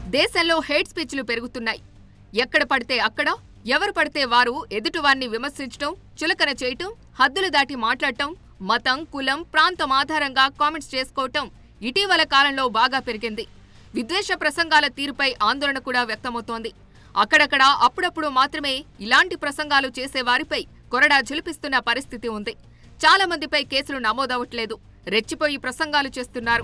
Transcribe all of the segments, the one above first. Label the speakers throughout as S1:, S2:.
S1: దేశంలో హేట్ స్పీచ్లు పెరుగుతున్నాయి ఎక్కడ పడితే అక్కడ ఎవరు పడితే వారు ఎదుటివారిని విమర్శించటం చులకన చేయటం హద్దులు దాటి మాట్లాడటం మతం కులం ప్రాంతం ఆధారంగా కామెంట్స్ చేసుకోవటం ఇటీవల కాలంలో బాగా పెరిగింది విద్వేష ప్రసంగాల తీరుపై ఆందోళన కూడా వ్యక్తమవుతోంది అక్కడక్కడ అప్పుడప్పుడు మాత్రమే ఇలాంటి ప్రసంగాలు చేసే వారిపై కొరడా ఝులిపిస్తున్న పరిస్థితి ఉంది చాలా మందిపై కేసులు నమోదవట్లేదు రెచ్చిపోయి ప్రసంగాలు చేస్తున్నారు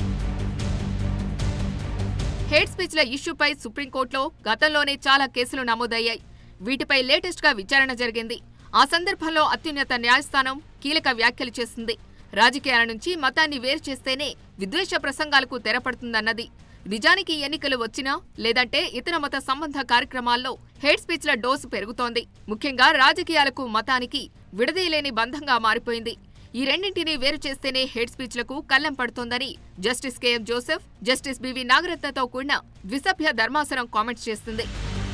S1: హేట్ స్పీచ్ల ఇష్యూపై సుప్రీంకోర్టులో గతంలోనే చాలా కేసులు నమోదయ్యాయి వీటిపై లేటెస్ట్ గా విచారణ జరిగింది ఆ సందర్భంలో అత్యున్నత న్యాయస్థానం కీలక వ్యాఖ్యలు చేసింది రాజకీయాల నుంచి మతాన్ని వేరు చేస్తేనే విద్వేష ప్రసంగాలకు తెరపడుతుందన్నది నిజానికి ఎన్నికలు వచ్చినా లేదంటే ఇతర మత సంబంధ కార్యక్రమాల్లో హేట్ స్పీచ్ల డోసు పెరుగుతోంది ముఖ్యంగా రాజకీయాలకు మతానికి విడదీయలేని బంధంగా మారిపోయింది ఈ రెండింటినీ వేరు చేస్తేనే హేట్ స్పీచ్లకు కళ్ళెం పడుతోందని justice K M Joseph justice B V నాగరత్నతో కూడిన ద్విసభ్య ధర్మాసనం కామెంట్స్ చేస్తుంది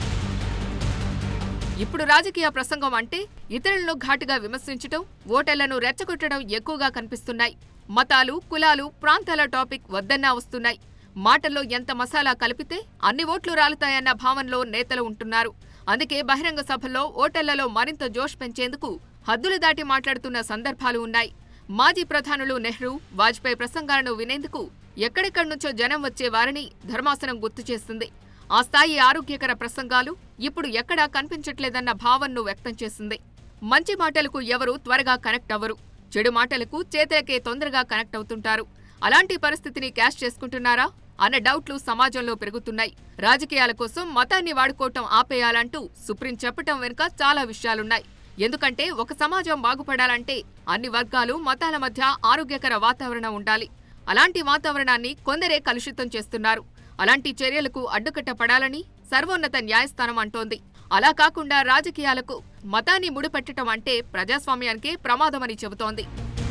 S1: ఇప్పుడు రాజకీయ ప్రసంగం అంటే ఇతరులను ఘాటుగా విమర్శించటం ఓటర్లను రెచ్చగొట్టడం ఎక్కువగా కనిపిస్తున్నాయి మతాలు కులాలు ప్రాంతాల టాపిక్ వద్దన్నా వస్తున్నాయి మాటల్లో ఎంత మసాలా కలిపితే అన్ని ఓట్లు రాలుతాయన్న భావనలో నేతలు ఉంటున్నారు అందుకే బహిరంగ సభల్లో ఓటర్లలో మరింత జోష్ పెంచేందుకు హద్దులు దాటి మాట్లాడుతున్న సందర్భాలు ఉన్నాయి మాజీ ప్రధానులు నెహ్రూ వాజ్పేయి ప్రసంగాలను వినేందుకు ఎక్కడెక్కడి నుంచో జనం వచ్చేవారని ధర్మాసనం గుర్తు చేస్తుంది ఆ స్థాయి ఆరోగ్యకర ప్రసంగాలు ఇప్పుడు ఎక్కడా కనిపించట్లేదన్న భావనను వ్యక్తం చేసింది మంచి మాటలకు ఎవరు త్వరగా కనెక్ట్ అవ్వరు చెడు మాటలకు చేతులకే తొందరగా కనెక్ట్ అవుతుంటారు అలాంటి పరిస్థితిని క్యాష్ చేసుకుంటున్నారా అన్న డౌట్లు సమాజంలో పెరుగుతున్నాయి రాజకీయాల కోసం మతాన్ని వాడుకోవటం ఆపేయాలంటూ సుప్రీం చెప్పటం వెనుక చాలా విషయాలున్నాయి ఎందుకంటే ఒక సమాజం బాగుపడాలంటే అన్ని వర్గాలు మతాల మధ్య ఆరోగ్యకర వాతావరణం ఉండాలి అలాంటి వాతావరణాన్ని కొందరే కలుషితం చేస్తున్నారు అలాంటి చర్యలకు అడ్డుకట్ట పడాలని సర్వోన్నత న్యాయస్థానం అంటోంది అలా కాకుండా రాజకీయాలకు మతాన్ని ముడిపెట్టడం అంటే ప్రజాస్వామ్యానికే ప్రమాదమని చెబుతోంది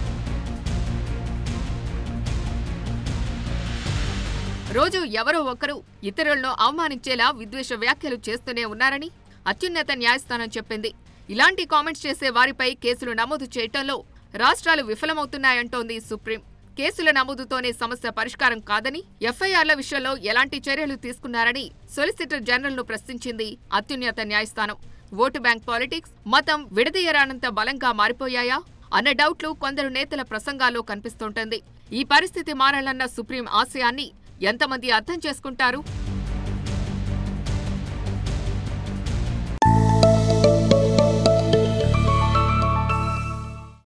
S1: రోజు ఎవరో ఒకరు ఇతరులను అవమానించేలా విద్వేష వ్యాఖ్యలు చేస్తూనే ఉన్నారని అత్యున్నత న్యాయస్థానం చెప్పింది ఇలాంటి కామెంట్స్ చేసే వారిపై కేసులు నమోదు చేయటంలో రాష్ట్రాలు విఫలమవుతున్నాయంటోంది సుప్రీం కేసుల నమోదుతోనే సమస్య పరిష్కారం కాదని ఎఫ్ఐఆర్ల విషయంలో ఎలాంటి చర్యలు తీసుకున్నారని సొలిసిటర్ జనరల్ను ప్రశ్నించింది అత్యున్నత న్యాయస్థానం ఓటు బ్యాంక్ పాలిటిక్స్ మతం విడదీయరానంత బలంగా మారిపోయాయా అన్న డౌట్లు కొందరు నేతల ప్రసంగాల్లో కనిపిస్తుంటుంది ఈ పరిస్థితి మారాలన్న సుప్రీం ఆశయాన్ని ఎంతమంది అర్థం చేసుకుంటారు